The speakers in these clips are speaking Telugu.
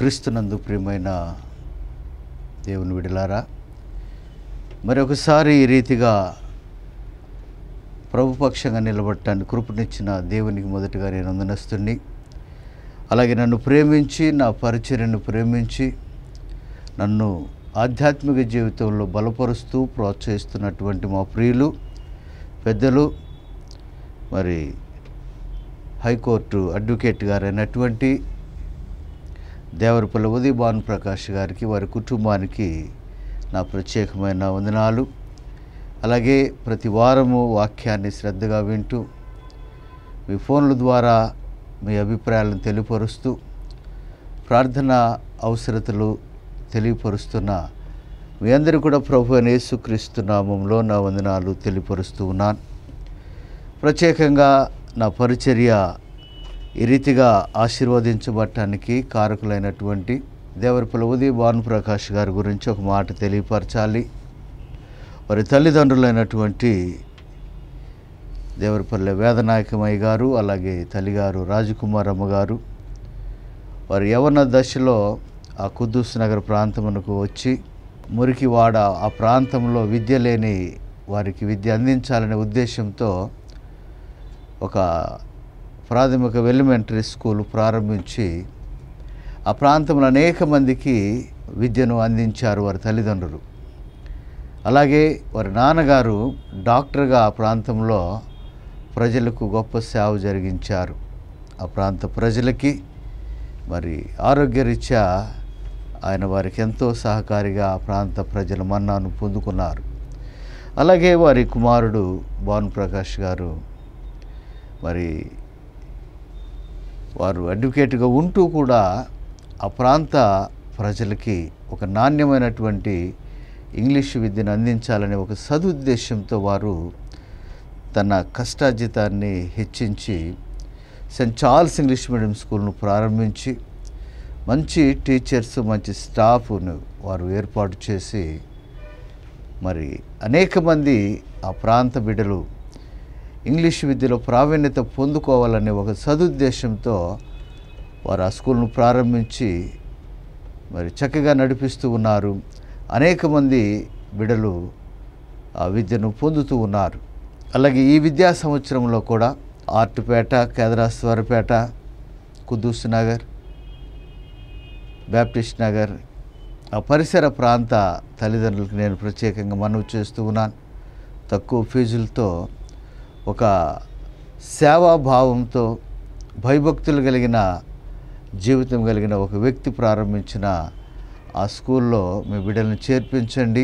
క్రీస్తునందు ప్రియమైన దేవుని విడలారా మరొకసారి ఈ రీతిగా ప్రభుపక్షంగా నిలబడటానికి కృపనిచ్చిన దేవునికి మొదటగా నేను వందనస్తుని అలాగే నన్ను ప్రేమించి నా పరిచర్యను ప్రేమించి నన్ను ఆధ్యాత్మిక జీవితంలో బలపరుస్తూ ప్రోత్సహిస్తున్నటువంటి మా ప్రియులు పెద్దలు మరి హైకోర్టు అడ్వకేట్ గారైనటువంటి దేవరపల్లి ఉదయ్ భాను ప్రకాష్ గారికి వారి కుటుంబానికి నా ప్రత్యేకమైన వందనాలు అలాగే ప్రతి వారము వాక్యాన్ని శ్రద్ధగా వింటూ మీ ఫోన్ల ద్వారా మీ అభిప్రాయాలను తెలియపరుస్తూ ప్రార్థన అవసరతలు తెలియపరుస్తున్న మీ అందరూ కూడా ప్రభు అయిన యేసుక్రీస్తు నామంలో నా వందనాలు తెలియపరుస్తూ ఉన్నాను ప్రత్యేకంగా నా పరిచర్య ఈ రీతిగా ఆశీర్వదించబడటానికి కారకులైనటువంటి దేవరపల్లి ఉదయ భానుప్రకాష్ గారి గురించి ఒక మాట తెలియపరచాలి వారి తల్లిదండ్రులైనటువంటి దేవరపల్లె వేదనాయకమయ్య గారు అలాగే తల్లిగారు రాజకుమారమ్మ గారు వారి యవన దశలో ఆ కుద్దూస్ నగర్ ప్రాంతమునకు వచ్చి మురికివాడ ఆ ప్రాంతంలో విద్య లేని వారికి విద్య అందించాలనే ఉద్దేశంతో ఒక ప్రాథమిక ఎలిమెంటరీ స్కూల్ ప్రారంభించి ఆ ప్రాంతంలో అనేక మందికి విద్యను అందించారు వారి తల్లిదండ్రులు అలాగే వారి నాన్నగారు డాక్టర్గా ఆ ప్రాంతంలో ప్రజలకు గొప్ప సేవ జరిగించారు ఆ ప్రాంత ప్రజలకి మరి ఆరోగ్యరీత్యా ఆయన వారికి ఎంతో సహకారిగా ఆ ప్రాంత ప్రజల మన్నాను పొందుకున్నారు అలాగే వారి కుమారుడు భానుప్రకాష్ గారు మరి వారు అడ్వకేట్గా ఉంటూ కూడా ఆ ప్రాంత ప్రజలకి ఒక నాణ్యమైనటువంటి ఇంగ్లీష్ విద్యను అందించాలనే ఒక సదుద్దేశంతో వారు తన కష్టార్జితాన్ని హెచ్చించి సెయింట్ చార్ల్స్ ఇంగ్లీష్ మీడియం స్కూల్ను ప్రారంభించి మంచి టీచర్స్ మంచి స్టాఫ్ను వారు ఏర్పాటు చేసి మరి అనేక మంది ఆ ప్రాంత బిడ్డలు ఇంగ్లీష్ విద్యలో ప్రావీణ్యత పొందుకోవాలనే ఒక సదుద్దేశంతో వారు ఆ స్కూల్ను ప్రారంభించి మరి చక్కగా నడిపిస్తూ ఉన్నారు అనేక మంది బిడలు ఆ విద్యను పొందుతూ ఉన్నారు అలాగే ఈ విద్యా సంవత్సరంలో కూడా ఆర్టుపేట కేదరాశ్వరపేట కుద్దూస్ నగర్ బ్యాప్టిస్ట్ నగర్ ఆ పరిసర ప్రాంత తల్లిదండ్రులకు నేను ప్రత్యేకంగా మనవి చేస్తూ ఉన్నాను తక్కువ ఫీజులతో ఒక సేవాభావంతో భయభక్తులు కలిగిన జీవితం కలిగిన ఒక వ్యక్తి ప్రారంభించిన ఆ స్కూల్లో మీ బిడ్డలను చేర్పించండి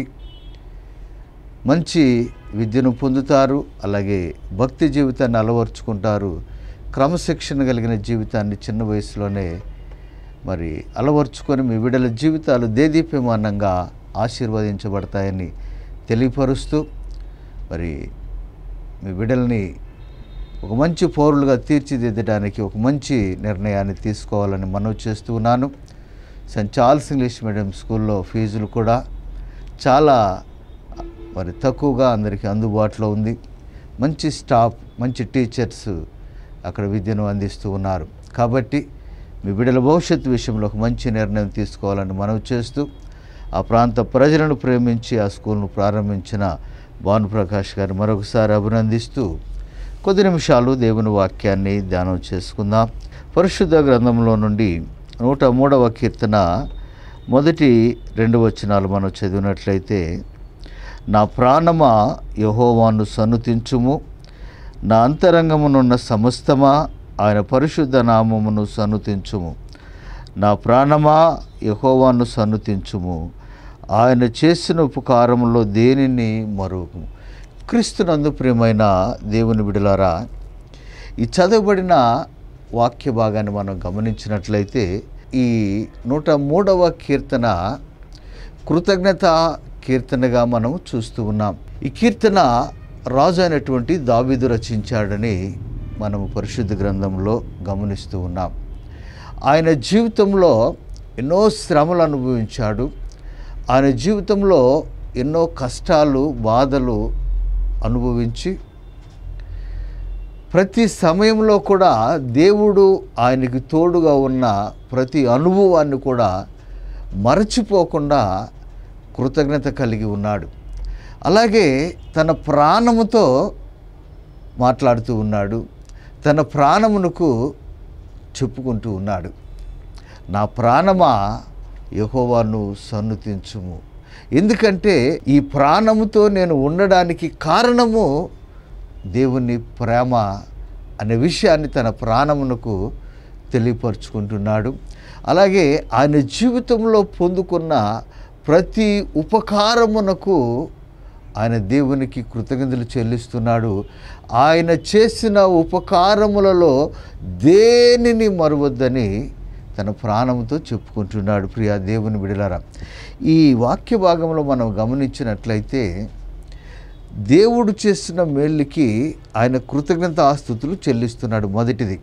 మంచి విద్యను పొందుతారు అలాగే భక్తి జీవితాన్ని అలవర్చుకుంటారు క్రమశిక్షణ కలిగిన జీవితాన్ని చిన్న వయసులోనే మరి అలవర్చుకొని మీ బిడ్డల జీవితాలు దేదీప్యమానంగా ఆశీర్వదించబడతాయని తెలియపరుస్తూ మరి మీ బిడ్డల్ని ఒక మంచి పౌరులుగా తీర్చిదిద్దడానికి ఒక మంచి నిర్ణయాన్ని తీసుకోవాలని మనవి చేస్తూ ఉన్నాను సెయింట్ చార్ల్స్ ఇంగ్లీష్ మీడియం స్కూల్లో ఫీజులు కూడా చాలా మరి తక్కువగా అందరికీ అందుబాటులో ఉంది మంచి స్టాఫ్ మంచి టీచర్స్ అక్కడ విద్యను అందిస్తూ ఉన్నారు కాబట్టి మీ బిడ్డల భవిష్యత్తు విషయంలో ఒక మంచి నిర్ణయం తీసుకోవాలని మనవి చేస్తూ ఆ ప్రాంత ప్రజలను ప్రేమించి ఆ స్కూల్ను ప్రారంభించిన భానుప్రకాష్ గారు మరొకసారి అభినందిస్తూ కొద్ది నిమిషాలు దేవుని వాక్యాన్ని ధ్యానం చేసుకుందాం పరిశుద్ధ గ్రంథంలో నుండి నూట మూడవ కీర్తన మొదటి రెండు వచనాలు మనం చదివినట్లయితే నా ప్రాణమా యహోవాను సన్నుతించుము నా అంతరంగమునున్న సమస్తమా ఆయన పరిశుద్ధ నామమును సన్నుతించుము నా ప్రాణమా యహోవాను సన్నుతించుము ఆయన చేసిన ఉపకారములో దేనిని మరువము క్రీస్తునందు ప్రియమైన దేవుని బిడలారా ఈ చదవబడిన వాక్య భాగాన్ని మనం గమనించినట్లయితే ఈ నూట మూడవ కీర్తన కృతజ్ఞత కీర్తనగా మనం చూస్తూ ఉన్నాం ఈ కీర్తన రాజు అయినటువంటి దావీదు రచించాడని మనము పరిశుద్ధ గ్రంథంలో గమనిస్తూ ఉన్నాం ఆయన జీవితంలో ఎన్నో శ్రమలు అనుభవించాడు ఆయన జీవితంలో ఎన్నో కష్టాలు బాధలు అనుభవించి ప్రతి సమయంలో కూడా దేవుడు ఆయనకి తోడుగా ఉన్న ప్రతి అనుభవాన్ని కూడా మరచిపోకుండా కృతజ్ఞత కలిగి ఉన్నాడు అలాగే తన ప్రాణముతో మాట్లాడుతూ ఉన్నాడు తన ప్రాణమునకు చెప్పుకుంటూ ఉన్నాడు నా ప్రాణమా యహోవాను సన్నుతించుము ఎందుకంటే ఈ ప్రాణముతో నేను ఉండడానికి కారణము దేవుని ప్రేమ అనే విషయాన్ని తన ప్రాణమునకు తెలియపరుచుకుంటున్నాడు అలాగే ఆయన జీవితంలో పొందుకున్న ప్రతి ఉపకారమునకు ఆయన దేవునికి కృతజ్ఞతలు చెల్లిస్తున్నాడు ఆయన చేసిన ఉపకారములలో దేనిని మరవద్దని తన ప్రాణంతో చెప్పుకుంటున్నాడు ప్రియా దేవుని బిడలారా ఈ వాక్య భాగంలో మనం గమనించినట్లయితే దేవుడు చేసిన మేళ్ళకి ఆయన కృతజ్ఞత ఆస్తుతులు చెల్లిస్తున్నాడు మొదటిది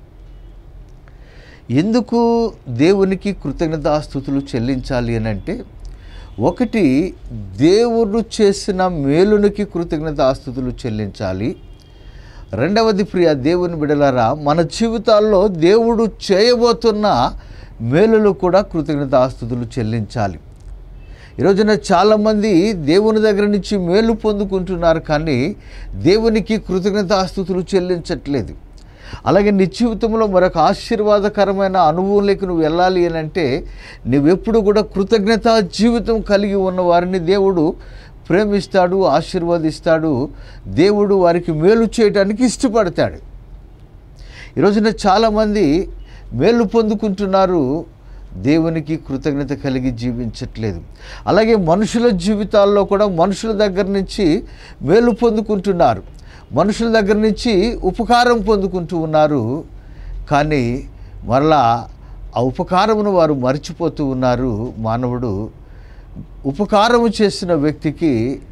ఎందుకు దేవునికి కృతజ్ఞతాస్థుతులు చెల్లించాలి అని అంటే ఒకటి దేవుడు చేసిన మేలునికి కృతజ్ఞతాస్థుతులు చెల్లించాలి రెండవది ప్రియ దేవుని బిడలారా మన జీవితాల్లో దేవుడు చేయబోతున్న మేలులు కూడా కృతజ్ఞతాస్థుతులు చెల్లించాలి ఈరోజున చాలామంది దేవుని దగ్గర నుంచి మేలు పొందుకుంటున్నారు కానీ దేవునికి కృతజ్ఞతాస్థుతులు చెల్లించట్లేదు అలాగే నీ జీవితంలో మరొక ఆశీర్వాదకరమైన అనుభవంలోకి నువ్వు వెళ్ళాలి అని అంటే నువ్వెప్పుడు కూడా కృతజ్ఞత జీవితం కలిగి ఉన్న వారిని దేవుడు ప్రేమిస్తాడు ఆశీర్వదిస్తాడు దేవుడు వారికి మేలు చేయడానికి ఇష్టపడతాడు ఈరోజున చాలామంది మేలు పొందుకుంటున్నారు దేవునికి కృతజ్ఞత కలిగి జీవించట్లేదు అలాగే మనుషుల జీవితాల్లో కూడా మనుషుల దగ్గర నుంచి మేలు పొందుకుంటున్నారు మనుషుల దగ్గర నుంచి ఉపకారం పొందుకుంటూ ఉన్నారు కానీ మరలా ఆ ఉపకారమును వారు మర్చిపోతూ ఉన్నారు మానవుడు ఉపకారము చేసిన వ్యక్తికి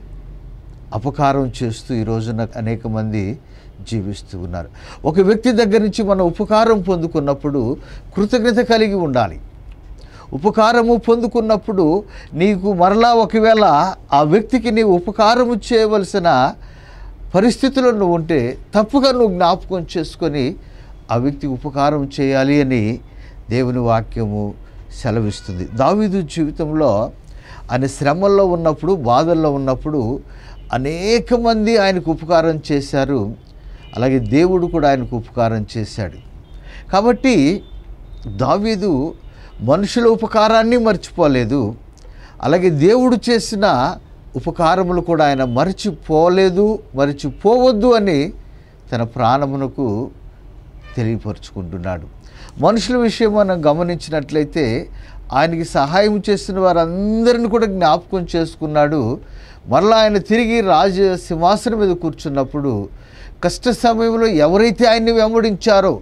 అపకారం చేస్తూ ఈ రోజున అనేక మంది జీవిస్తూ ఉన్నారు ఒక వ్యక్తి దగ్గర నుంచి మనం ఉపకారం పొందుకున్నప్పుడు కృతజ్ఞత కలిగి ఉండాలి ఉపకారము పొందుకున్నప్పుడు నీకు మరలా ఒకవేళ ఆ వ్యక్తికి నీవు ఉపకారము చేయవలసిన పరిస్థితిలో నువ్వు ఉంటే తప్పుగా నువ్వు జ్ఞాపకం చేసుకొని ఆ వ్యక్తికి ఉపకారం చేయాలి అని దేవుని వాక్యము సెలవిస్తుంది దావీదు జీవితంలో ఆయన శ్రమల్లో ఉన్నప్పుడు బాధల్లో ఉన్నప్పుడు అనేక మంది ఆయనకు ఉపకారం చేశారు అలాగే దేవుడు కూడా ఆయనకు ఉపకారం చేశాడు కాబట్టి దావీదు మనుషుల ఉపకారాన్ని మర్చిపోలేదు అలాగే దేవుడు చేసిన ఉపకారములు కూడా ఆయన మరచిపోలేదు మరచిపోవద్దు అని తన ప్రాణమునకు తెలియపరుచుకుంటున్నాడు మనుషుల విషయం మనం గమనించినట్లయితే ఆయనకి సహాయం చేసిన వారందరిని కూడా జ్ఞాపకం చేసుకున్నాడు మరలా ఆయన తిరిగి రాజ సింహాసనం మీద కూర్చున్నప్పుడు కష్ట సమయంలో ఎవరైతే ఆయన్ని వెంబడించారో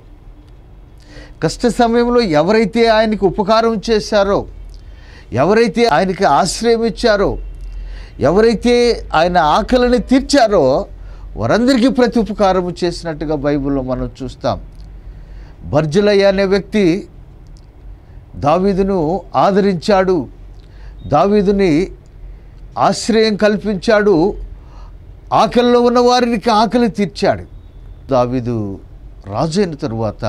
కష్ట సమయంలో ఎవరైతే ఆయనకి ఉపకారం చేశారో ఎవరైతే ఆయనకి ఆశ్రయం ఇచ్చారో ఎవరైతే ఆయన ఆకలిని తీర్చారో వారందరికీ ప్రతి ఉపకారం చేసినట్టుగా బైబిల్లో మనం చూస్తాం బర్జులయ్య అనే వ్యక్తి దావీదును ఆదరించాడు దావీదుని ఆశ్రయం కల్పించాడు ఆకలిలో ఉన్న వారికి ఆకలి తీర్చాడు దావీదు రాజు అయిన తరువాత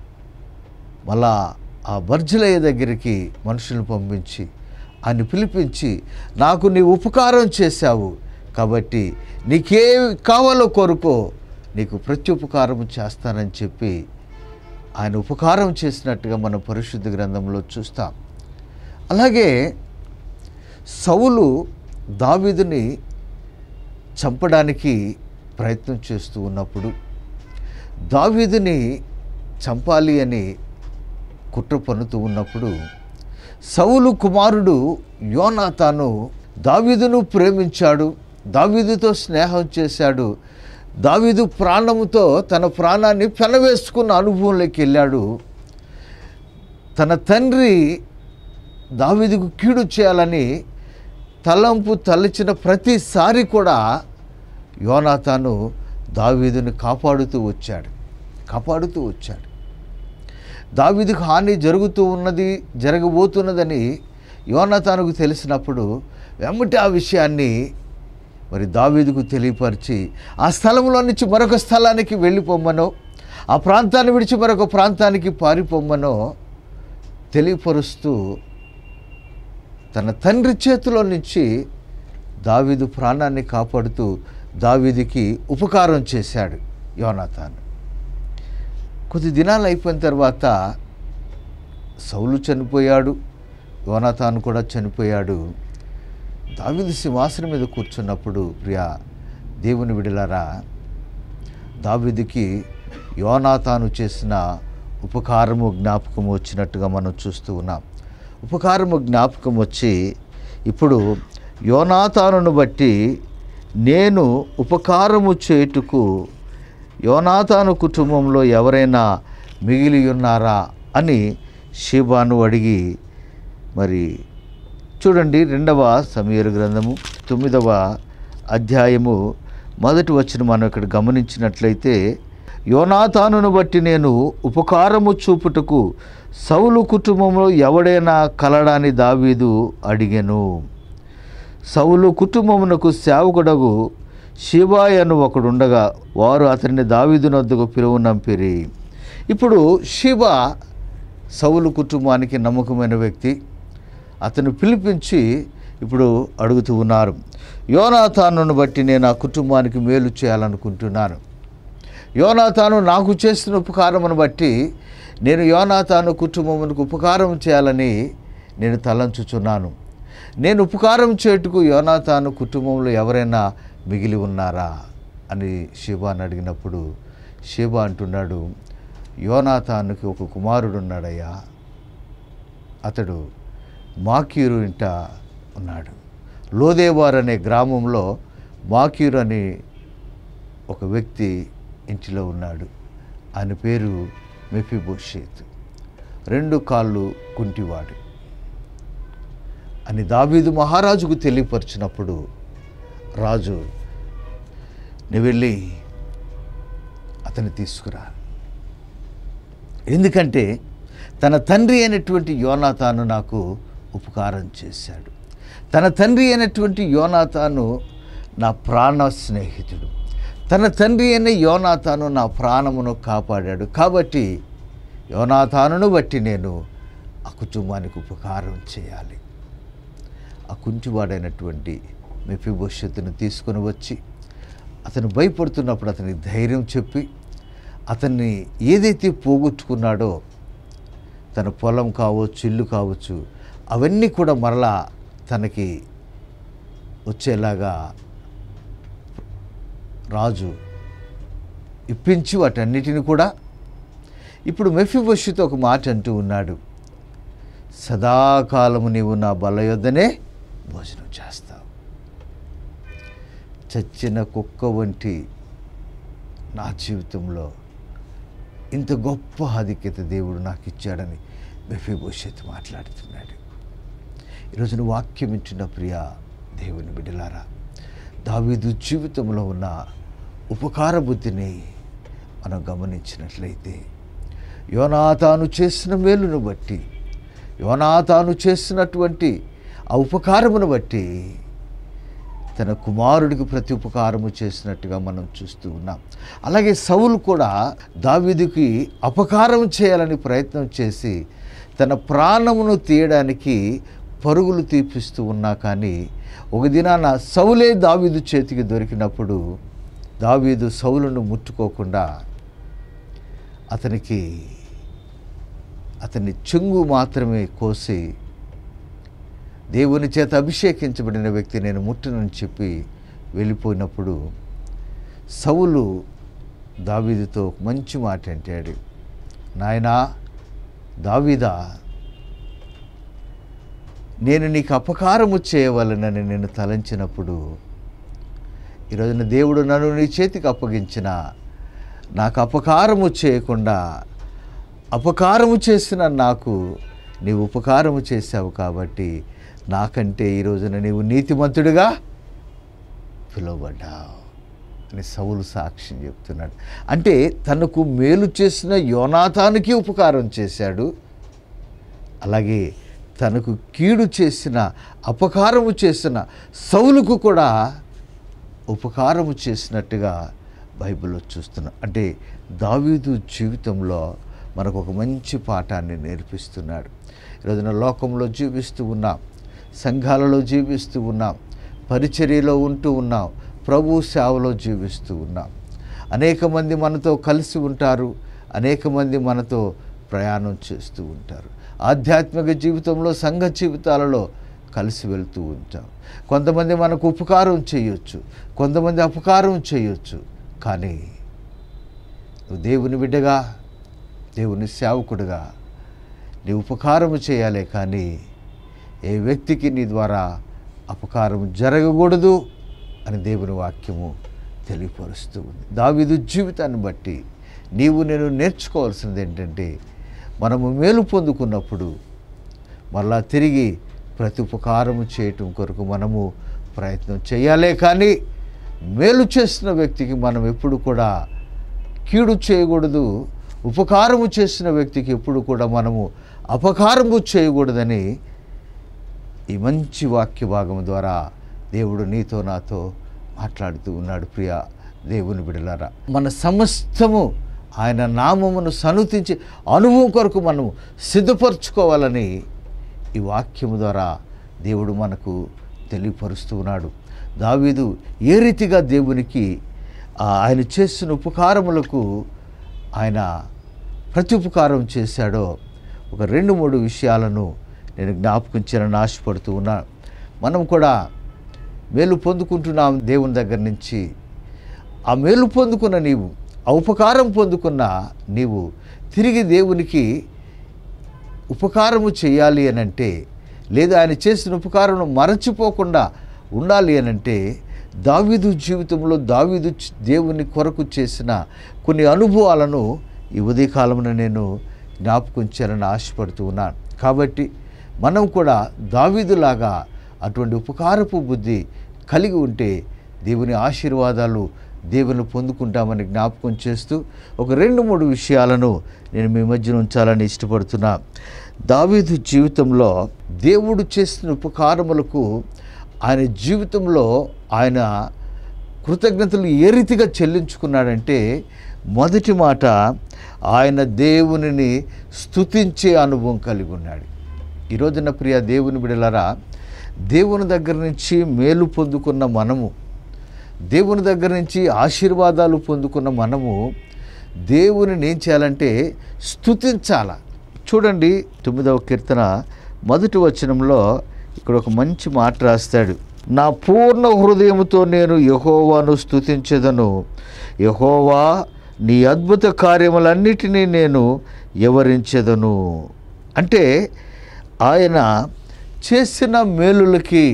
మళ్ళా ఆ బర్జులయ్య దగ్గరికి మనుషులను పంపించి ఆయన పిలిపించి నాకు నీ ఉపకారం చేశావు కాబట్టి నీకే కావాలో కోరుకో నీకు ప్రతి ఉపకారం చేస్తానని చెప్పి ఆయన ఉపకారం చేసినట్టుగా మనం పరిశుద్ధ గ్రంథంలో చూస్తాం అలాగే సౌలు దావీదుని చంపడానికి ప్రయత్నం చేస్తూ ఉన్నప్పుడు దావీదుని చంపాలి అని కుట్ర పన్నుతూ ఉన్నప్పుడు సౌలు కుమారుడు యోనాతాను దావీదును ప్రేమించాడు దావీదుతో స్నేహం చేశాడు దావీదు ప్రాణముతో తన ప్రాణాన్ని పెనవేసుకున్న అనుభవంలోకి వెళ్ళాడు తన తండ్రి దావీదుకు కీడు చేయాలని తలంపు తలచిన ప్రతిసారి కూడా యోనాతాను దావీదుని కాపాడుతూ వచ్చాడు కాపాడుతూ వచ్చాడు దావీదుకు హాని జరుగుతూ ఉన్నది జరగబోతున్నదని యోనతానుకు తెలిసినప్పుడు వెంబటి ఆ విషయాన్ని మరి దావీదుకు తెలియపరిచి ఆ స్థలంలో నుంచి మరొక స్థలానికి వెళ్ళిపోమ్మనో ఆ ప్రాంతాన్ని విడిచి మరొక ప్రాంతానికి పారిపోమ్మనో తెలియపరుస్తూ తన తండ్రి చేతిలో నుంచి దావీదు ప్రాణాన్ని కాపాడుతూ దావీదికి ఉపకారం చేశాడు యోనాథాను కొద్ది దినాలు అయిపోయిన తర్వాత సౌలు చనిపోయాడు యోనాథాను కూడా చనిపోయాడు దావీదు సింహాసనం మీద కూర్చున్నప్పుడు ప్రియా దేవుని విడిలారా దావీదుకి యోనాతాను చేసిన ఉపకారము జ్ఞాపకం వచ్చినట్టుగా మనం చూస్తూ ఉన్నాం ఉపకారము జ్ఞాపకం వచ్చి ఇప్పుడు యోనాతానును బట్టి నేను ఉపకారము చేయుటకు యోనాతాను కుటుంబంలో ఎవరైనా మిగిలి ఉన్నారా అని షీబాను అడిగి మరి చూడండి రెండవ సమీర గ్రంథము తొమ్మిదవ అధ్యాయము మొదటి వచ్చిన మనం ఇక్కడ గమనించినట్లయితే యోనాతానును బట్టి నేను ఉపకారము చూపుటకు సౌలు కుటుంబంలో ఎవడైనా కలడాని దావీదు అడిగెను సౌలు కుటుంబమునకు సేవకుడగు శివాయను ఒకడుండగా వారు అతన్ని దావీదునొద్దకు పిలువనంపిరి ఇప్పుడు శివ సౌలు కుటుంబానికి నమ్మకమైన వ్యక్తి అతను పిలిపించి ఇప్పుడు అడుగుతూ ఉన్నారు యోనాథానును బట్టి నేను ఆ కుటుంబానికి మేలు చేయాలనుకుంటున్నాను యోనాథాను నాకు చేసిన ఉపకారమును బట్టి నేను యోనాథాను కుటుంబమునకు ఉపకారం చేయాలని నేను తలంచుచున్నాను నేను ఉపకారం చేటుకు యోనాథాను కుటుంబంలో ఎవరైనా మిగిలి ఉన్నారా అని శివాని అడిగినప్పుడు శివ అంటున్నాడు యోనాథానుకి ఒక కుమారుడు ఉన్నాడయ్యా అతడు మాకీరు ఇంట ఉన్నాడు లోదేవార్ అనే గ్రామంలో మాకీరు అనే ఒక వ్యక్తి ఇంటిలో ఉన్నాడు ఆయన పేరు మెఫిబోషేత్ రెండు కాళ్ళు కుంటివాడు అని దావీదు మహారాజుకు తెలియపరిచినప్పుడు రాజు నువ్వు వెళ్ళి అతన్ని తీసుకురా ఎందుకంటే తన తండ్రి అయినటువంటి యోనాతాను నాకు ఉపకారం చేశాడు తన తండ్రి అయినటువంటి యోనాతాను నా ప్రాణ స్నేహితుడు తన తండ్రి అయిన యోనాతాను నా ప్రాణమును కాపాడాడు కాబట్టి యోనాతానును బట్టి నేను ఆ కుటుంబానికి ఉపకారం చేయాలి ఆ కుంటివాడైనటువంటి మెఫిభవిష్యత్తును తీసుకొని వచ్చి అతను భయపడుతున్నప్పుడు అతనికి ధైర్యం చెప్పి అతన్ని ఏదైతే పోగొట్టుకున్నాడో తన పొలం కావచ్చు ఇల్లు కావచ్చు అవన్నీ కూడా మరలా తనకి వచ్చేలాగా రాజు ఇప్పించి వాటన్నిటిని కూడా ఇప్పుడు మెఫిబొషితో ఒక మాట అంటూ ఉన్నాడు సదాకాలము నీవు నా బల యొద్దనే భోజనం చేస్తావు చచ్చిన కుక్క వంటి నా జీవితంలో ఇంత గొప్ప ఆధిక్యత దేవుడు నాకు ఇచ్చాడని మెఫిబోషత్ మాట్లాడుతున్నాడు ఈరోజున వాక్యం ఇచ్చిన ప్రియ దేవుని బిడ్డలారా దావీదు జీవితంలో ఉన్న ఉపకార బుద్ధిని మనం గమనించినట్లయితే యోనాతాను చేసిన మేలును బట్టి యోనాతాను చేసినటువంటి ఆ ఉపకారమును బట్టి తన కుమారుడికి ప్రతి ఉపకారము చేసినట్టుగా మనం చూస్తూ ఉన్నాం అలాగే సౌలు కూడా దావీదుకి అపకారం చేయాలని ప్రయత్నం చేసి తన ప్రాణమును తీయడానికి పరుగులు తీపిస్తూ ఉన్నా కానీ ఒక దినాన సౌలే దావీదు చేతికి దొరికినప్పుడు దావీదు సౌలును ముట్టుకోకుండా అతనికి అతని చెంగు మాత్రమే కోసి దేవుని చేత అభిషేకించబడిన వ్యక్తి నేను ముట్టనని చెప్పి వెళ్ళిపోయినప్పుడు సౌలు దావీదుతో ఒక మంచి మాట అంటాడు నాయనా దావీదా నేను నీకు అపకారము చేయవలనని నేను తలంచినప్పుడు ఈరోజున దేవుడు నన్ను నీ చేతికి అప్పగించిన నాకు అపకారము చేయకుండా అపకారము చేసిన నాకు నీవు ఉపకారము చేశావు కాబట్టి నాకంటే ఈ రోజున నీవు నీతిమంతుడిగా పిలువబడ్డావు అని సౌలు సాక్ష్యం చెప్తున్నాడు అంటే తనకు మేలు చేసిన యోనాథానికి ఉపకారం చేశాడు అలాగే తనకు కీడు చేసిన అపకారము చేసిన సౌలుకు కూడా ఉపకారము చేసినట్టుగా బైబిల్లో చూస్తున్నాం అంటే దావీదు జీవితంలో మనకు ఒక మంచి పాఠాన్ని నేర్పిస్తున్నాడు ఈరోజున లోకంలో జీవిస్తూ ఉన్నాం సంఘాలలో జీవిస్తూ ఉన్నాం పరిచర్యలో ఉంటూ ఉన్నాం ప్రభు సేవలో జీవిస్తూ ఉన్నాం అనేక మంది మనతో కలిసి ఉంటారు అనేక మంది మనతో ప్రయాణం చేస్తూ ఉంటారు ఆధ్యాత్మిక జీవితంలో సంఘ జీవితాలలో కలిసి వెళ్తూ ఉంటాం కొంతమంది మనకు ఉపకారం చేయొచ్చు కొంతమంది అపకారం చేయొచ్చు కానీ నువ్వు దేవుని బిడ్డగా దేవుని సేవకుడుగా నీ ఉపకారము చేయాలి కానీ ఏ వ్యక్తికి నీ ద్వారా అపకారం జరగకూడదు అని దేవుని వాక్యము తెలియపరుస్తూ ఉంది దావీదు జీవితాన్ని బట్టి నీవు నేను నేర్చుకోవాల్సింది ఏంటంటే మనము మేలు పొందుకున్నప్పుడు మళ్ళా తిరిగి ప్రతి ఉపకారము చేయటం కొరకు మనము ప్రయత్నం చేయాలే కానీ మేలు చేసిన వ్యక్తికి మనం ఎప్పుడు కూడా కీడు చేయకూడదు ఉపకారము చేసిన వ్యక్తికి ఎప్పుడు కూడా మనము అపకారము చేయకూడదని ఈ మంచి వాక్య భాగం ద్వారా దేవుడు నీతో నాతో మాట్లాడుతూ ఉన్నాడు ప్రియ దేవుని బిడలారా మన సమస్తము ఆయన నామమును సనుతించి అనుభవం కొరకు మనము సిద్ధపరచుకోవాలని ఈ వాక్యము ద్వారా దేవుడు మనకు తెలియపరుస్తూ ఉన్నాడు దావీదు ఏ రీతిగా దేవునికి ఆ, ఆయన చేసిన ఉపకారములకు ఆయన ప్రతి ఉపకారం చేశాడో ఒక రెండు మూడు విషయాలను నేను జ్ఞాపకం చేయాలని ఆశపడుతూ ఉన్నాను మనం కూడా మేలు పొందుకుంటున్నాం దేవుని దగ్గర నుంచి ఆ మేలు పొందుకున్న నీవు ఆ ఉపకారం పొందుకున్న నీవు తిరిగి దేవునికి ఉపకారము చేయాలి అని అంటే లేదా ఆయన చేసిన ఉపకారం మరచిపోకుండా ఉండాలి అని అంటే దావీదు జీవితంలో దావీదు చ- దేవుని కొరకు చేసిన కొన్ని అనుభవాలను ఈ ఉదయకాలమున నేను జ్ఞాపకం చేయాలని ఆశపడుతూ ఉన్నాను కాబట్టి మనం కూడా దావీదులాగా అటువంటి ఉపకారపు బుద్ధి కలిగి ఉంటే దేవుని ఆశీర్వాదాలు దేవుని పొందుకుంటామని జ్ఞాపకం చేస్తూ ఒక రెండు మూడు విషయాలను నేను మీ మధ్యన ఉంచాలని ఇష్టపడుతున్నా దావీదు జీవితంలో దేవుడు చేసిన ఉపకారములకు ఆయన జీవితంలో ఆయన కృతజ్ఞతలు ఏ రీతిగా చెల్లించుకున్నాడంటే మొదటి మాట ఆయన దేవునిని స్తుతించే అనుభవం కలిగి ఉన్నాడు ఈ రోజున ప్రియ దేవుని బిడలరా దేవుని దగ్గర నుంచి మేలు పొందుకున్న మనము దేవుని దగ్గర నుంచి ఆశీర్వాదాలు పొందుకున్న మనము దేవునిని ఏం చేయాలంటే స్తుతించాల చూడండి తొమ్మిదవ కీర్తన మొదటి వచనంలో ఇక్కడ ఒక మంచి మాట రాస్తాడు నా పూర్ణ హృదయముతో నేను యహోవాను స్తుతించదను యహోవా నీ అద్భుత కార్యములన్నిటినీ నేను వివరించదను అంటే ఆయన చేసిన మేలులకి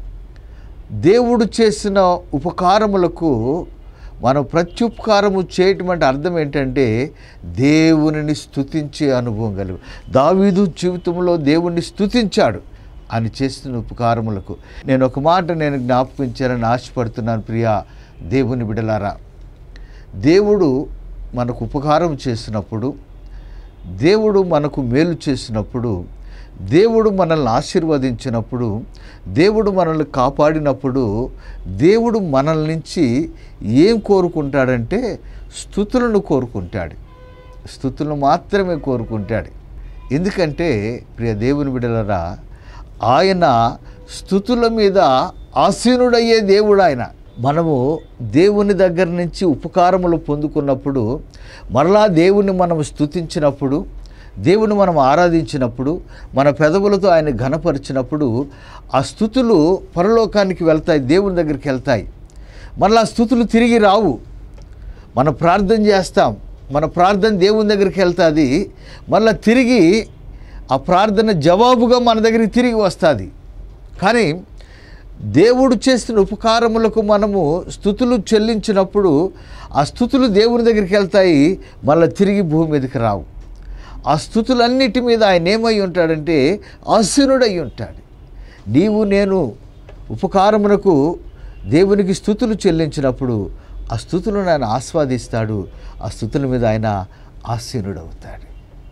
దేవుడు చేసిన ఉపకారములకు మనం ప్రత్యుపకారము చేయటం అంటే అర్థం ఏంటంటే దేవునిని స్తుతించే అనుభవం కలిగి దావీదు జీవితంలో దేవుణ్ణి స్తుతించాడు ఆయన చేసిన ఉపకారములకు నేను ఒక మాట నేను జ్ఞాపకించాలని ఆశపడుతున్నాను ప్రియా దేవుని బిడలారా దేవుడు మనకు ఉపకారం చేసినప్పుడు దేవుడు మనకు మేలు చేసినప్పుడు దేవుడు మనల్ని ఆశీర్వదించినప్పుడు దేవుడు మనల్ని కాపాడినప్పుడు దేవుడు మనల్ నుంచి ఏం కోరుకుంటాడంటే స్థుతులను కోరుకుంటాడు స్థుతులను మాత్రమే కోరుకుంటాడు ఎందుకంటే ప్రియ దేవుని బిడలరా ఆయన స్థుతుల మీద ఆసీనుడయ్యే దేవుడు ఆయన మనము దేవుని దగ్గర నుంచి ఉపకారములు పొందుకున్నప్పుడు మరలా దేవుని మనం స్థుతించినప్పుడు దేవుని మనం ఆరాధించినప్పుడు మన పెదవులతో ఆయన ఘనపరిచినప్పుడు ఆ స్థుతులు పరలోకానికి వెళ్తాయి దేవుని దగ్గరికి వెళ్తాయి మరలా ఆ స్థుతులు తిరిగి రావు మనం ప్రార్థన చేస్తాం మన ప్రార్థన దేవుని దగ్గరికి వెళ్తుంది మళ్ళీ తిరిగి ఆ ప్రార్థన జవాబుగా మన దగ్గరికి తిరిగి వస్తుంది కానీ దేవుడు చేసిన ఉపకారములకు మనము స్థుతులు చెల్లించినప్పుడు ఆ స్థుతులు దేవుని దగ్గరికి వెళ్తాయి మళ్ళీ తిరిగి భూమి మీదకి రావు ఆ స్థుతులన్నిటి మీద ఆయన ఏమై ఉంటాడంటే ఆసీనుడై ఉంటాడు నీవు నేను ఉపకారమునకు దేవునికి స్థుతులు చెల్లించినప్పుడు ఆ స్థుతులను ఆయన ఆస్వాదిస్తాడు ఆ స్థుతుల మీద ఆయన ఆసీనుడవుతాడు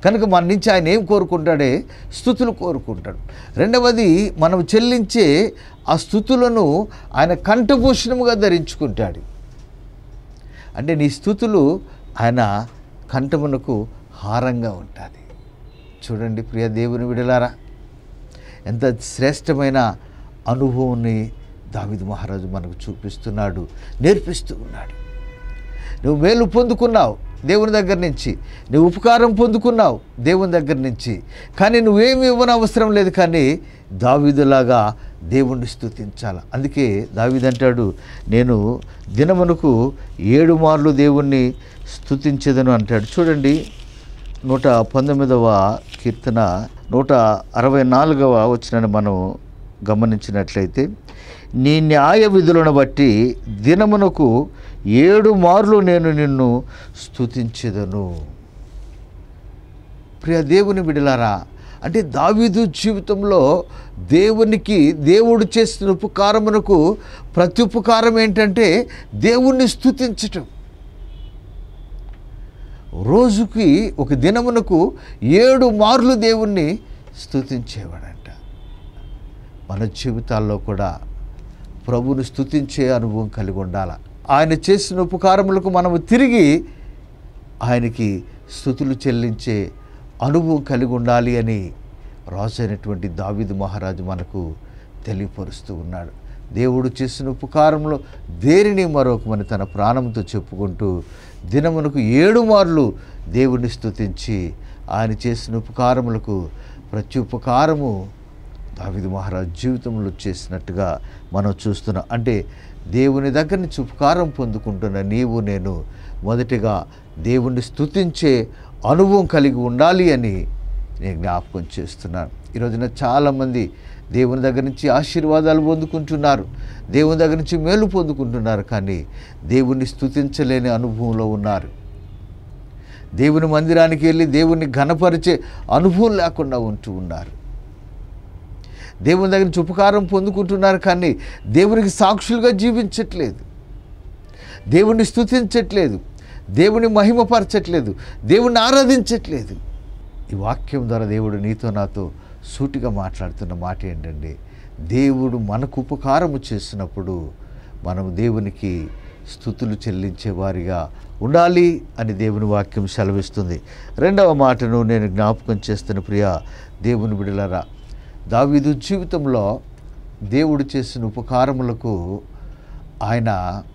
కనుక మన నుంచి ఆయన ఏం కోరుకుంటాడే స్థుతులు కోరుకుంటాడు రెండవది మనం చెల్లించే ఆ స్థుతులను ఆయన కంఠభూషణముగా ధరించుకుంటాడు అంటే నీ స్థుతులు ఆయన కంఠమునకు హారంగా ఉంటుంది చూడండి ప్రియ దేవుని విడలారా ఎంత శ్రేష్టమైన అనుభవాన్ని దావిద్ మహారాజు మనకు చూపిస్తున్నాడు నేర్పిస్తూ ఉన్నాడు నువ్వు మేలు పొందుకున్నావు దేవుని దగ్గర నుంచి నువ్వు ఉపకారం పొందుకున్నావు దేవుని దగ్గర నుంచి కానీ నువ్వేమి ఇవ్వని అవసరం లేదు కానీ దావీదులాగా దేవుణ్ణి స్తుతించాలి అందుకే దావీదు అంటాడు నేను దినమునకు ఏడు మార్లు దేవుణ్ణి స్తుతించేదను అంటాడు చూడండి నూట పంతొమ్మిదవ కీర్తన నూట అరవై నాలుగవ వచ్చిన మనం గమనించినట్లయితే నీ న్యాయ విధులను బట్టి దినమునకు ఏడు మార్లు నేను నిన్ను స్తుతించెదను ప్రియ దేవుని బిడలారా అంటే దావీదు జీవితంలో దేవునికి దేవుడు చేస్తున్న ఉపకారమునకు ప్రతి ఉపకారం ఏంటంటే దేవుణ్ణి స్తుతించటం రోజుకి ఒక దినమునకు ఏడు మార్లు దేవుణ్ణి స్తుతించేవాడంట మన జీవితాల్లో కూడా ప్రభువుని స్తుతించే అనుభవం కలిగి ఉండాల ఆయన చేసిన ఉపకారములకు మనము తిరిగి ఆయనకి స్థుతులు చెల్లించే అనుభవం కలిగి ఉండాలి అని రాజైనటువంటి దావీదు మహారాజు మనకు తెలియపరుస్తూ ఉన్నాడు దేవుడు చేసిన ఉపకారంలో దేనిని మరొకమని తన ప్రాణంతో చెప్పుకుంటూ దినమునకు ఏడు మార్లు దేవుడిని స్తుతించి ఆయన చేసిన ఉపకారములకు ప్రతి ఉపకారము దావిదు మహారాజు జీవితంలో చేసినట్టుగా మనం చూస్తున్నాం అంటే దేవుని దగ్గర నుంచి ఉపకారం పొందుకుంటున్న నీవు నేను మొదటిగా దేవుణ్ణి స్తుతించే అనుభవం కలిగి ఉండాలి అని నేను జ్ఞాపకం చేస్తున్నాను ఈరోజున చాలామంది దేవుని దగ్గర నుంచి ఆశీర్వాదాలు పొందుకుంటున్నారు దేవుని దగ్గర నుంచి మేలు పొందుకుంటున్నారు కానీ దేవుణ్ణి స్తుతించలేని అనుభవంలో ఉన్నారు దేవుని మందిరానికి వెళ్ళి దేవుణ్ణి ఘనపరిచే అనుభవం లేకుండా ఉంటూ ఉన్నారు దేవుని దగ్గర నుంచి ఉపకారం పొందుకుంటున్నారు కానీ దేవునికి సాక్షులుగా జీవించట్లేదు దేవుణ్ణి స్తుతించట్లేదు దేవుని మహిమపరచట్లేదు దేవుణ్ణి ఆరాధించట్లేదు ఈ వాక్యం ద్వారా దేవుడు నీతో నాతో సూటిగా మాట్లాడుతున్న మాట ఏంటంటే దేవుడు మనకు ఉపకారము చేసినప్పుడు మనం దేవునికి స్థుతులు చెల్లించే వారిగా ఉండాలి అని దేవుని వాక్యం సెలవిస్తుంది రెండవ మాటను నేను జ్ఞాపకం చేస్తున్న ప్రియ దేవుని బిడలరా దావీదు జీవితంలో దేవుడు చేసిన ఉపకారములకు ఆయన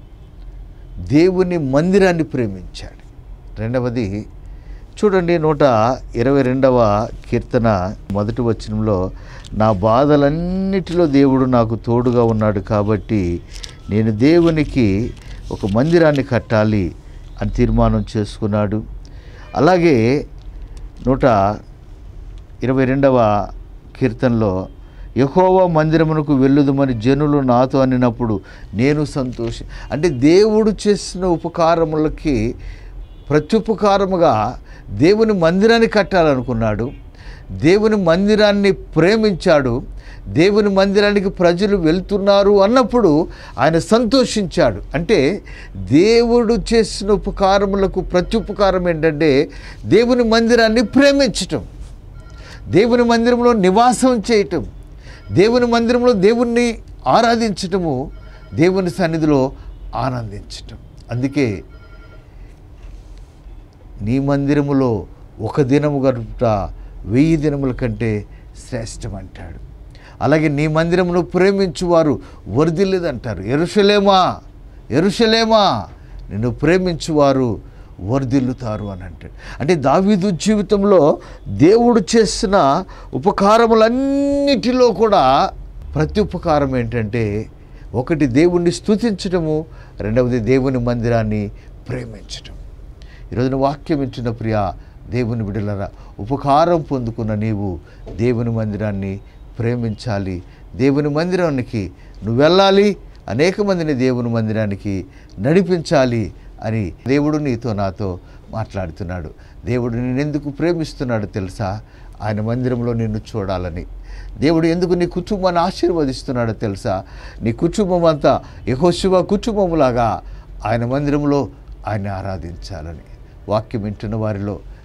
దేవుని మందిరాన్ని ప్రేమించాడు రెండవది చూడండి నూట ఇరవై రెండవ కీర్తన మొదటి వచనంలో నా బాధలన్నిటిలో దేవుడు నాకు తోడుగా ఉన్నాడు కాబట్టి నేను దేవునికి ఒక మందిరాన్ని కట్టాలి అని తీర్మానం చేసుకున్నాడు అలాగే నూట ఇరవై రెండవ కీర్తనలో యహోవా మందిరమునకు వెళ్ళుదమని జనులు నాతో అనినప్పుడు నేను సంతోషి అంటే దేవుడు చేసిన ఉపకారములకి ప్రత్యుపకారముగా దేవుని మందిరాన్ని కట్టాలనుకున్నాడు దేవుని మందిరాన్ని ప్రేమించాడు దేవుని మందిరానికి ప్రజలు వెళ్తున్నారు అన్నప్పుడు ఆయన సంతోషించాడు అంటే దేవుడు చేసిన ఉపకారములకు ప్రత్యుపకారం ఏంటంటే దేవుని మందిరాన్ని ప్రేమించటం దేవుని మందిరంలో నివాసం చేయటం దేవుని మందిరంలో దేవుణ్ణి ఆరాధించటము దేవుని సన్నిధిలో ఆనందించటం అందుకే నీ మందిరములో ఒక దినము గడుపుట వెయ్యి దినముల కంటే శ్రేష్టం అంటాడు అలాగే నీ మందిరమును ప్రేమించువారు వర్ధిల్లేదంటారు ఎరుషలేమా ఎరుషలేమా నిన్ను ప్రేమించువారు వర్ధిల్లుతారు అని అంటాడు అంటే దావీదు జీవితంలో దేవుడు చేసిన ఉపకారములన్నిటిలో కూడా ప్రతి ఉపకారం ఏంటంటే ఒకటి దేవుణ్ణి స్తుతించడము రెండవది దేవుని మందిరాన్ని ప్రేమించటం ఈరోజున వాక్యం ఇచ్చిన ప్రియ దేవుని బిడ్డలరా ఉపకారం పొందుకున్న నీవు దేవుని మందిరాన్ని ప్రేమించాలి దేవుని మందిరానికి నువ్వు వెళ్ళాలి అనేక మందిని దేవుని మందిరానికి నడిపించాలి అని దేవుడు నీతో నాతో మాట్లాడుతున్నాడు దేవుడు నిన్నెందుకు ప్రేమిస్తున్నాడు తెలుసా ఆయన మందిరంలో నిన్ను చూడాలని దేవుడు ఎందుకు నీ కుటుంబాన్ని ఆశీర్వదిస్తున్నాడో తెలుసా నీ కుటుంబం అంతా యహోశివ కుటుంబములాగా ఆయన మందిరంలో ఆయన ఆరాధించాలని వాక్యం వింటున్న వారిలో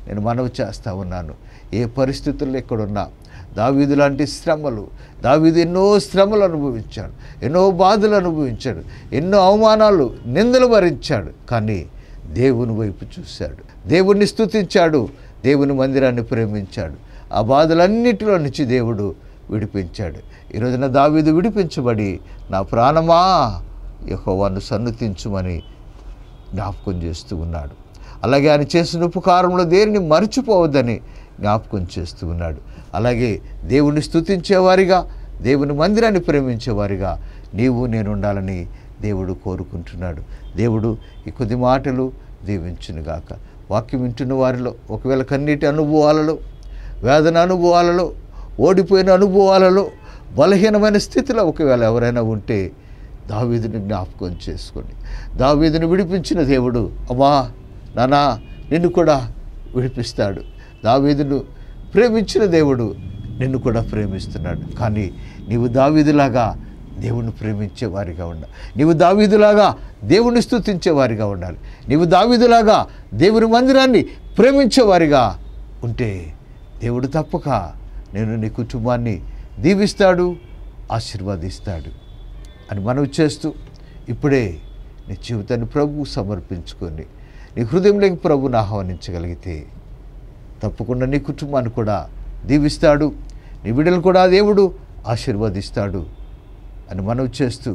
నేను మనవి చేస్తా ఉన్నాను ఏ పరిస్థితుల్లో ఎక్కడున్నా దావీదు లాంటి శ్రమలు దావీదు ఎన్నో శ్రమలు అనుభవించాడు ఎన్నో బాధలు అనుభవించాడు ఎన్నో అవమానాలు నిందలు భరించాడు కానీ దేవుని వైపు చూశాడు దేవుణ్ణి స్తుతించాడు దేవుని మందిరాన్ని ప్రేమించాడు ఆ బాధలన్నిటిలో నుంచి దేవుడు విడిపించాడు ఈ రోజున దావీదు విడిపించబడి నా ప్రాణమా యెహోవాను సన్నుతించుమని జ్ఞాపకం చేస్తూ ఉన్నాడు అలాగే ఆయన చేసిన ఉపకారంలో దేనిని మర్చిపోవద్దని జ్ఞాపకం చేస్తూ ఉన్నాడు అలాగే దేవుని స్తుతించేవారిగా దేవుని మందిరాన్ని ప్రేమించేవారిగా నీవు నేను ఉండాలని దేవుడు కోరుకుంటున్నాడు దేవుడు ఈ కొద్ది మాటలు దీవించునుగాక వాక్యం వింటున్న వారిలో ఒకవేళ కన్నీటి అనుభవాలలో వేదన అనుభవాలలో ఓడిపోయిన అనుభవాలలో బలహీనమైన స్థితిలో ఒకవేళ ఎవరైనా ఉంటే దావీదుని జ్ఞాపకం చేసుకోండి దావీదుని విడిపించిన దేవుడు అమ్మా నానా నిన్ను కూడా విడిపిస్తాడు దావీదును ప్రేమించిన దేవుడు నిన్ను కూడా ప్రేమిస్తున్నాడు కానీ నీవు దావీదులాగా దేవుని ప్రేమించే వారిగా ఉండాలి నీవు దావీదులాగా దేవుని స్తుతించే వారిగా ఉండాలి నీవు దావీదులాగా దేవుని మందిరాన్ని ప్రేమించే వారిగా ఉంటే దేవుడు తప్పక నేను నీ కుటుంబాన్ని దీవిస్తాడు ఆశీర్వదిస్తాడు అని మనవి చేస్తూ ఇప్పుడే నీ జీవితాన్ని ప్రభువు సమర్పించుకొని నీ హృదయంలోకి ప్రభుని ఆహ్వానించగలిగితే తప్పకుండా నీ కుటుంబాన్ని కూడా దీవిస్తాడు నీ బిడ్డలు కూడా దేవుడు ఆశీర్వదిస్తాడు అని మనవి చేస్తూ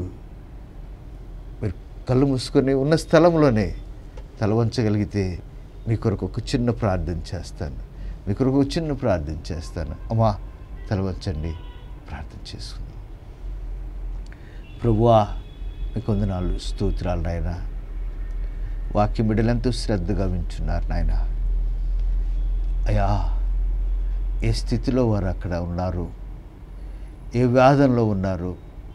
మీరు కళ్ళు మూసుకొని ఉన్న స్థలంలోనే తల వంచగలిగితే మీ కొరకు ఒక చిన్న ప్రార్థన చేస్తాను మీ కొరకు ఒక చిన్న ప్రార్థన చేస్తాను అమ్మా తల వంచండి ప్రార్థన చేసుకుందాం ప్రభువా మీకు వందనాలు స్తోత్రాలు నాయన వాక్యం బిడ్డలు ఎంతో శ్రద్ధగా వింటున్నారు నాయన అయ్యా ఏ స్థితిలో వారు అక్కడ ఉన్నారు ఏ వ్యాధంలో ఉన్నారు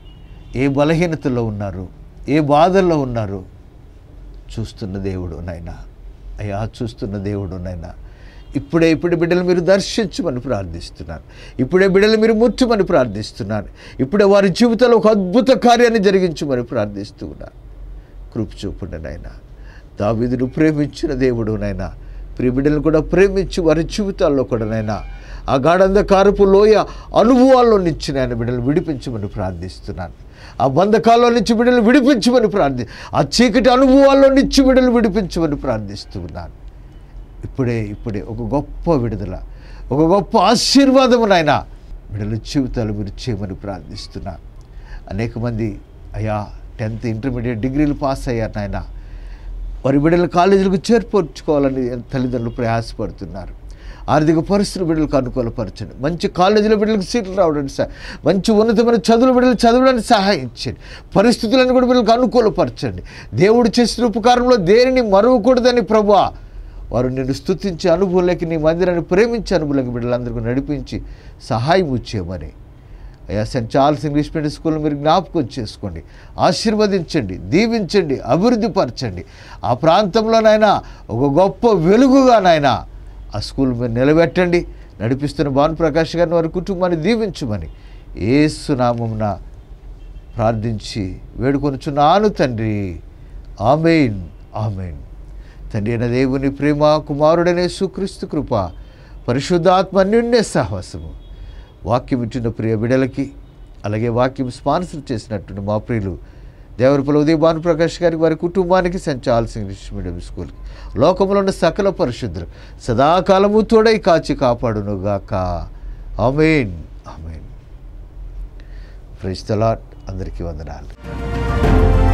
ఏ బలహీనతలో ఉన్నారు ఏ బాధల్లో ఉన్నారు చూస్తున్న దేవుడు నాయన అయ్యా చూస్తున్న దేవుడు నాయన ఇప్పుడే ఇప్పుడు బిడ్డలు మీరు దర్శించమని ప్రార్థిస్తున్నాను ఇప్పుడే బిడ్డలు మీరు ముట్టమని ప్రార్థిస్తున్నాను ఇప్పుడే వారి జీవితంలో ఒక అద్భుత కార్యాన్ని జరిగించమని ప్రార్థిస్తూ ఉన్నాను కృప చూపండి నాయన దావీదును ప్రేమించిన దేవుడు నాయన ప్రియ బిడ్డలను కూడా ప్రేమించి వారి జీవితాల్లో కూడా నాయన ఆ గాఢంధకారపు లోయ అనుభవాల్లో నుంచి నేను బిడ్డలు విడిపించమని ప్రార్థిస్తున్నాను ఆ బంధకాల్లో నుంచి బిడ్డలు విడిపించమని ప్రార్థి ఆ చీకటి అనుభవాల్లో నుంచి బిడ్డలు విడిపించమని ప్రార్థిస్తూ ఉన్నాను ఇప్పుడే ఇప్పుడే ఒక గొప్ప విడుదల ఒక గొప్ప ఆశీర్వాదము నాయన బిడ్డల జీవితాలు మీరు చేయమని ప్రార్థిస్తున్నా అనేక మంది అయ్యా టెన్త్ ఇంటర్మీడియట్ డిగ్రీలు పాస్ అయ్యారు నాయన వారి బిడ్డలు కాలేజీలకు చేర్పరచుకోవాలని తల్లిదండ్రులు ప్రయాసపడుతున్నారు ఆర్థిక పరిస్థితులు బిడ్డలకు అనుకూలపరచండి మంచి కాలేజీలో బిడ్డలకు సీట్లు రావడానికి సహా మంచి ఉన్నతమైన చదువులు బిడ్డలు చదవడానికి సహాయం చేయండి పరిస్థితులను కూడా బిడ్డలకు అనుకూలపరచండి దేవుడు చేసిన ఉపకారంలో దేనిని మరవకూడదని ప్రభువా వారు నిన్ను స్తుతించే అనుభవంలోకి నీ మందిరాన్ని ప్రేమించే అనుభవంలోకి బిడ్డలందరికీ నడిపించి సహాయం చేయమని అయ్యా Saint Charles English medium school మీరు జ్ఞాపకం చేసుకోండి ఆశీర్వదించండి దీవించండి అభివృద్ధి పరచండి ఆ ప్రాంతంలోనైనా ఒక గొప్ప వెలుగుగానైనా ఆ స్కూల్ మీరు నిలబెట్టండి నడిపిస్తున్న భానుప్రకాష్ గారిని వారి కుటుంబాన్ని దీవించమని ఏసునామమున ప్రార్థించి వేడుకొనుచున్నాను తండ్రి ఆమెన్ ఆమెన్ తండ్రి అయిన దేవుని ప్రేమ కుమారుడనే సుక్రీస్తు కృప పరిశుద్ధాత్మ నిండే సాహసము వాక్యం ఇచ్చిన ప్రియ బిడలకి అలాగే వాక్యం స్పాన్సర్ చేసినటువంటి మా ప్రియులు దేవరపల్లి ఉదయ భానుప్రకాష్ గారికి వారి కుటుంబానికి సంచాల్సిన ఇంగ్లీష్ మీడియం స్కూల్కి లోకంలో ఉన్న సకల పరిశుద్ధులు సదాకాలము తోడై కాచి కాపాడునుగాక ఆమెన్ ఆమెన్ ప్రైజ్ తలాట్ అందరికీ వందనాలు